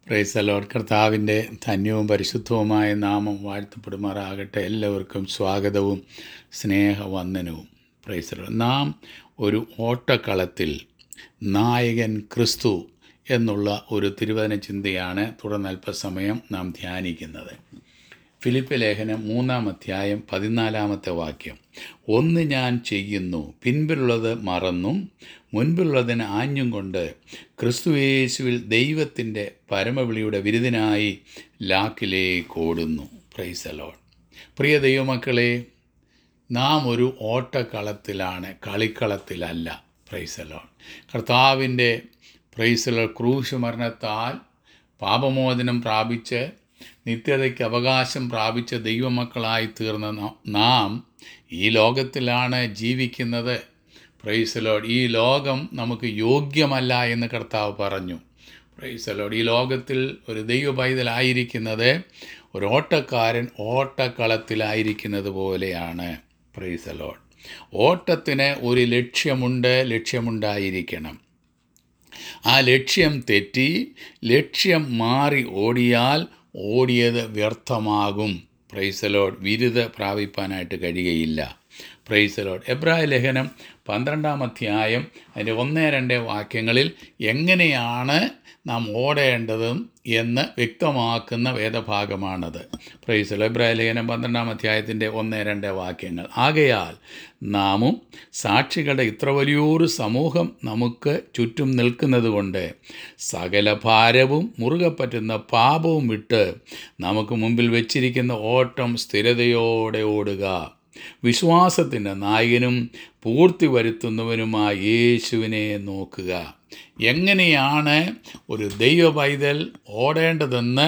പ്രൈസലോഡ് കർത്താവിൻ്റെ ധന്യവും പരിശുദ്ധവുമായ നാമം വാഴ്ത്തപ്പെടുമാറാകട്ടെ എല്ലാവർക്കും സ്വാഗതവും സ്നേഹവന്ദനവും പ്രൈസലോഡ് നാം ഒരു ഓട്ടക്കളത്തിൽ നായകൻ ക്രിസ്തു എന്നുള്ള ഒരു തിരുവചന ചിന്തയാണ് തുടർന്ന് അല്പസമയം നാം ധ്യാനിക്കുന്നത് ഫിലിപ്പ് ലേഖനം മൂന്നാം അധ്യായം പതിനാലാമത്തെ വാക്യം ഒന്ന് ഞാൻ ചെയ്യുന്നു പിൻപിലുള്ളത് മറന്നും മുൻപിലുള്ളതിന് ആഞ്ഞും കൊണ്ട് ക്രിസ്തുയേശുവിൽ ദൈവത്തിൻ്റെ പരമവിളിയുടെ വിരുദിനായി ലാക്കിലേക്ക് ഓടുന്നു പ്രൈസലോൺ പ്രിയ ദൈവമക്കളെ നാം ഒരു ഓട്ടക്കളത്തിലാണ് കളിക്കളത്തിലല്ല പ്രൈസലോൺ കർത്താവിൻ്റെ പ്രൈസലോ ക്രൂശ് മരണത്താൽ പാപമോചനം പ്രാപിച്ച് നിത്യതയ്ക്ക് അവകാശം പ്രാപിച്ച ദൈവമക്കളായി തീർന്ന ന- നാം ഈ ലോകത്തിലാണ് ജീവിക്കുന്നത് പ്രൈസലോഡ് ഈ ലോകം നമുക്ക് യോഗ്യമല്ല എന്ന് കർത്താവ് പറഞ്ഞു പ്രൈസലോഡ് ഈ ലോകത്തിൽ ഒരു ദൈവ പൈതലായിരിക്കുന്നത് ഒരു ഓട്ടക്കാരൻ ഓട്ടക്കളത്തിലായിരിക്കുന്നത് പോലെയാണ് പ്രൈസലോഡ് ഓട്ടത്തിന് ഒരു ലക്ഷ്യമുണ്ട് ലക്ഷ്യമുണ്ടായിരിക്കണം ആ ലക്ഷ്യം തെറ്റി ലക്ഷ്യം മാറി ഓടിയാൽ ഓടിയത് വ്യർത്ഥമാകും പ്രൈസലോഡ് ബിരുദ പ്രാപിപ്പാനായിട്ട് കഴിയുകയില്ല പ്രൈസലോഡ് എബ്രായ ലേഖനം പന്ത്രണ്ടാം അധ്യായം അതിൻ്റെ ഒന്ന് രണ്ട് വാക്യങ്ങളിൽ എങ്ങനെയാണ് നാം ഓടേണ്ടതും എന്ന് വ്യക്തമാക്കുന്ന വേദഭാഗമാണത് പ്രൈസലോ എബ്രായ ലേഖനം പന്ത്രണ്ടാം അധ്യായത്തിൻ്റെ ഒന്ന് രണ്ട് വാക്യങ്ങൾ ആകയാൽ നാമും സാക്ഷികളുടെ ഇത്ര വലിയൊരു സമൂഹം നമുക്ക് ചുറ്റും നിൽക്കുന്നത് കൊണ്ട് സകല ഭാരവും മുറുകെ പറ്റുന്ന പാപവും വിട്ട് നമുക്ക് മുമ്പിൽ വെച്ചിരിക്കുന്ന ഓട്ടം സ്ഥിരതയോടെ ഓടുക വിശ്വാസത്തിൻ്റെ നായകനും പൂർത്തി വരുത്തുന്നവനുമായ യേശുവിനെ നോക്കുക എങ്ങനെയാണ് ഒരു ദൈവ പൈതൽ ഓടേണ്ടതെന്ന്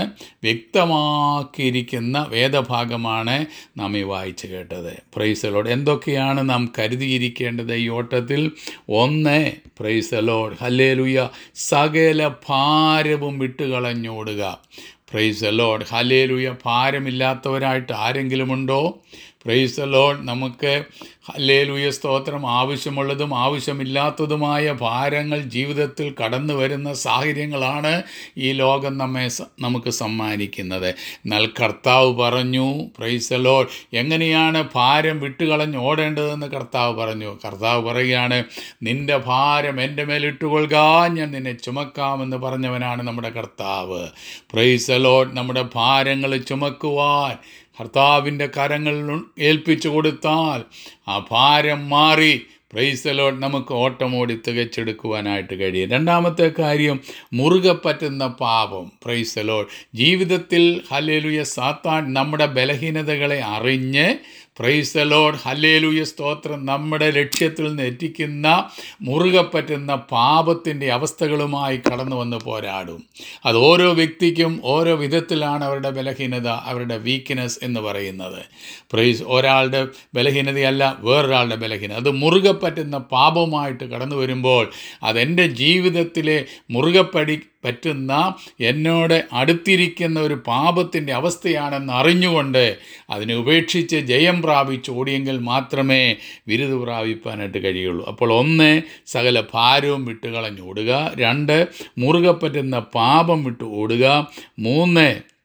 വ്യക്തമാക്കിയിരിക്കുന്ന വേദഭാഗമാണ് നാം ഈ വായിച്ചു കേട്ടത് പ്രൈസലോഡ് എന്തൊക്കെയാണ് നാം കരുതിയിരിക്കേണ്ടത് ഈ ഓട്ടത്തിൽ ഒന്ന് പ്രൈസലോഡ് ഹല്ലേലുയ സകല ഭാരവും വിട്ടുകളഞ്ഞോടുക പ്രൈസ് ലോഡ് ഹലേലുയ ഭാരമില്ലാത്തവരായിട്ട് ആരെങ്കിലുമുണ്ടോ പ്രൈസ് ലോഡ് നമുക്ക് ഹലേലുയ സ്തോത്രം ആവശ്യമുള്ളതും ആവശ്യമില്ലാത്തതുമായ ഭാരങ്ങൾ ജീവിതത്തിൽ കടന്നു വരുന്ന സാഹചര്യങ്ങളാണ് ഈ ലോകം നമ്മെ സ- നമുക്ക് സമ്മാനിക്കുന്നത് എന്നാൽ കർത്താവ് പറഞ്ഞു പ്രൈസ് ലോഡ് എങ്ങനെയാണ് ഭാരം വിട്ടുകളഞ്ഞ് ഓടേണ്ടതെന്ന് കർത്താവ് പറഞ്ഞു കർത്താവ് പറയുകയാണ് നിന്റെ ഭാരം എൻ്റെ മേലിട്ടുകൊള്ളുക ഞാൻ നിന്നെ ചുമക്കാമെന്ന് പറഞ്ഞവനാണ് നമ്മുടെ കർത്താവ് പ്രൈസ് ലോഡ് നമ്മുടെ ഭാരങ്ങൾ ചുമക്കുവാൻ കർത്താവിൻ്റെ കരങ്ങളിൽ ഏൽപ്പിച്ചു കൊടുത്താൽ ആ ഭാരം മാറി പ്രൈസലോട് നമുക്ക് ഓട്ടമോടി തികച്ചെടുക്കുവാനായിട്ട് കഴിയും രണ്ടാമത്തെ കാര്യം മുറുകെ പറ്റുന്ന പാപം പ്രൈസലോട് ജീവിതത്തിൽ ഹലേലുയ സാത്താൻ നമ്മുടെ ബലഹീനതകളെ അറിഞ്ഞ് പ്രൈസലോഡ് ഹല്ലേലൂയ സ്തോത്രം നമ്മുടെ ലക്ഷ്യത്തിൽ നിന്ന് എത്തിക്കുന്ന മുറുകെ പറ്റുന്ന പാപത്തിൻ്റെ അവസ്ഥകളുമായി കടന്നു വന്ന് പോരാടും അത് ഓരോ വ്യക്തിക്കും ഓരോ വിധത്തിലാണ് അവരുടെ ബലഹീനത അവരുടെ വീക്ക്നെസ് എന്ന് പറയുന്നത് പ്രൈസ് ഒരാളുടെ ബലഹീനതയല്ല വേറൊരാളുടെ ബലഹീനത അത് മുറുകെ പറ്റുന്ന പാപമായിട്ട് കടന്നു വരുമ്പോൾ അതെൻ്റെ ജീവിതത്തിലെ മുറുകെ പടി പറ്റുന്ന എന്നോട് അടുത്തിരിക്കുന്ന ഒരു പാപത്തിൻ്റെ അവസ്ഥയാണെന്ന് അറിഞ്ഞുകൊണ്ട് അതിനെ ഉപേക്ഷിച്ച് ജയം പ്രാപിച്ച് ഓടിയെങ്കിൽ മാത്രമേ ബിരുദ പ്രാപിപ്പാനായിട്ട് കഴിയുള്ളൂ അപ്പോൾ ഒന്ന് സകല ഭാരവും വിട്ടുകളഞ്ഞ് ഓടുക രണ്ട് മുറുകെ പറ്റുന്ന പാപം വിട്ട് ഓടുക മൂന്ന്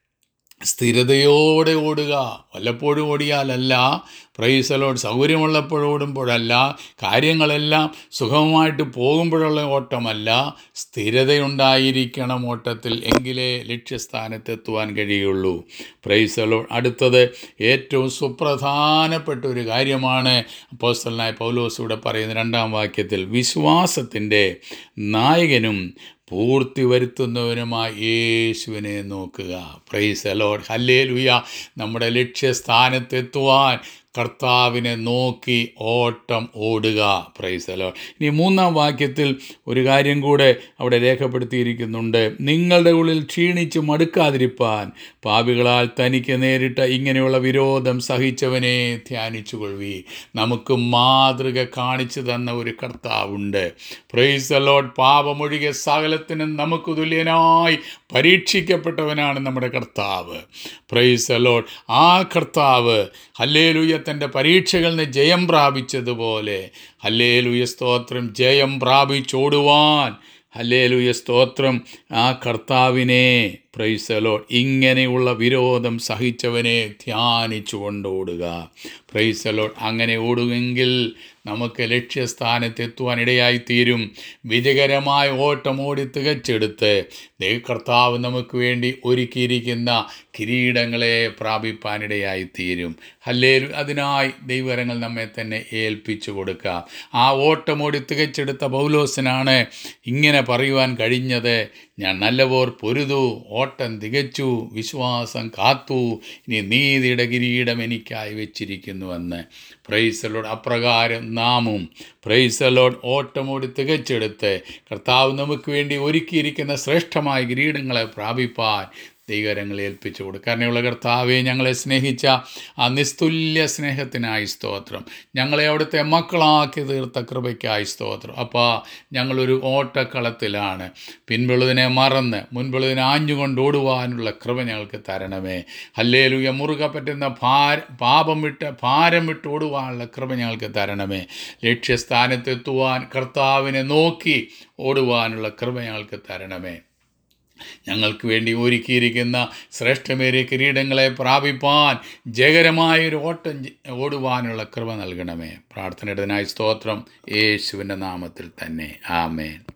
സ്ഥിരതയോടെ ഓടുക വല്ലപ്പോഴും ഓടിയാലല്ല പ്രൈസലോട് സൗകര്യമുള്ളപ്പോൾ ഓടുമ്പോഴല്ല കാര്യങ്ങളെല്ലാം സുഖമായിട്ട് പോകുമ്പോഴുള്ള ഓട്ടമല്ല സ്ഥിരതയുണ്ടായിരിക്കണം ഓട്ടത്തിൽ എങ്കിലേ ലക്ഷ്യസ്ഥാനത്തെത്തുവാൻ കഴിയുള്ളൂ പ്രൈസലോ അടുത്തത് ഏറ്റവും സുപ്രധാനപ്പെട്ട ഒരു കാര്യമാണ് അപ്പോസ്തലനായ പൗലോസ് ഇവിടെ പറയുന്ന രണ്ടാം വാക്യത്തിൽ വിശ്വാസത്തിൻ്റെ നായകനും പൂർത്തി വരുത്തുന്നവനുമായി യേശുവിനെ നോക്കുക പ്രൈസ് അലോഡ് ഹല്ലേ നമ്മുടെ ലക്ഷ്യസ്ഥാനത്തെത്തുവാൻ കർത്താവിനെ നോക്കി ഓട്ടം ഓടുക പ്രൈസലോ ഇനി മൂന്നാം വാക്യത്തിൽ ഒരു കാര്യം കൂടെ അവിടെ രേഖപ്പെടുത്തിയിരിക്കുന്നുണ്ട് നിങ്ങളുടെ ഉള്ളിൽ ക്ഷീണിച്ച് മടുക്കാതിരിപ്പാൻ പാപികളാൽ തനിക്ക് നേരിട്ട ഇങ്ങനെയുള്ള വിരോധം സഹിച്ചവനെ ധ്യാനിച്ചുകൊള്ളി നമുക്ക് മാതൃക കാണിച്ചു തന്ന ഒരു കർത്താവുണ്ട് പ്രൈസ് ലോഡ് പാപമൊഴികെ സകലത്തിനും നമുക്ക് തുല്യനായി പരീക്ഷിക്കപ്പെട്ടവനാണ് നമ്മുടെ കർത്താവ് പ്രൈസ് ലോഡ് ആ കർത്താവ് ഹല്ലേലൂയ തൻ്റെ പരീക്ഷകളിൽ നിന്ന് ജയം പ്രാപിച്ചതുപോലെ ഹല്ലേലൂയ സ്തോത്രം ജയം പ്രാപിച്ചോടുവാൻ ഹല്ലേലൂയ സ്തോത്രം ആ കർത്താവിനെ പ്രൈസലോ ഇങ്ങനെയുള്ള വിരോധം സഹിച്ചവനെ ധ്യാനിച്ചു കൊണ്ടോടുക പ്രൈസലോ അങ്ങനെ ഓടുമെങ്കിൽ നമുക്ക് ലക്ഷ്യസ്ഥാനത്തെത്തുവാൻ ഇടയായിത്തീരും വിജയകരമായ ഓട്ടം ഓടി തികച്ചെടുത്ത് ദൈവ കർത്താവ് നമുക്ക് വേണ്ടി ഒരുക്കിയിരിക്കുന്ന കിരീടങ്ങളെ പ്രാപിപ്പാനിടയായിത്തീരും ഹല്ലേലു അതിനായി ദൈവകരങ്ങൾ നമ്മെ തന്നെ ഏൽപ്പിച്ചു കൊടുക്കാം ആ ഓട്ടമോടി തികച്ചെടുത്ത പൗലോസിനാണ് ഇങ്ങനെ പറയുവാൻ കഴിഞ്ഞത് ഞാൻ നല്ലപോർ പൊരുതു ഓട്ടം തികച്ചു വിശ്വാസം കാത്തു ഇനി നീതിയുടെ കിരീടം എനിക്കായി വെച്ചിരിക്കുന്നുവെന്ന് പ്രൈസലോട് അപ്രകാരം നാമും പ്രൈസലോട് ഓട്ടമോടി തികച്ചെടുത്ത് കർത്താവ് നമുക്ക് വേണ്ടി ഒരുക്കിയിരിക്കുന്ന ശ്രേഷ്ഠമായ കിരീടങ്ങളെ പ്രാപിപ്പാൻ ദൈവരങ്ങളെ ഏൽപ്പിച്ചു കൊടുക്കുക കാരണമുള്ള കർത്താവെ ഞങ്ങളെ സ്നേഹിച്ച ആ നിസ്തുല്യ സ്നേഹത്തിനായി സ്തോത്രം ഞങ്ങളെ അവിടുത്തെ മക്കളാക്കി തീർത്ത കൃപയ്ക്കായി സ്തോത്രം അപ്പോൾ ഞങ്ങളൊരു ഓട്ടക്കളത്തിലാണ് പിൻപുള്ളതിനെ മറന്ന് മുൻപുള്ളതിനെ ആഞ്ഞുകൊണ്ട് ഓടുവാനുള്ള കൃപ ഞങ്ങൾക്ക് തരണമേ ഹല്ലേലുയ മുറുകെ പറ്റുന്ന ഭാര പാപം വിട്ട് ഭാരം വിട്ട് ഓടുവാനുള്ള കൃപ ഞങ്ങൾക്ക് തരണമേ ലക്ഷ്യസ്ഥാനത്തെത്തുവാൻ കർത്താവിനെ നോക്കി ഓടുവാനുള്ള കൃപ ഞങ്ങൾക്ക് തരണമേ ഞങ്ങൾക്ക് വേണ്ടി ഒരുക്കിയിരിക്കുന്ന ശ്രേഷ്ഠമേറിയ കിരീടങ്ങളെ പ്രാപിപ്പാൻ ജയകരമായ ഒരു ഓട്ടം ജ- ഓടുവാനുള്ള കൃപ നൽകണമേ പ്രാർത്ഥനയുടേതിനായി സ്തോത്രം യേശുവിൻ്റെ നാമത്തിൽ തന്നെ ആമേൻ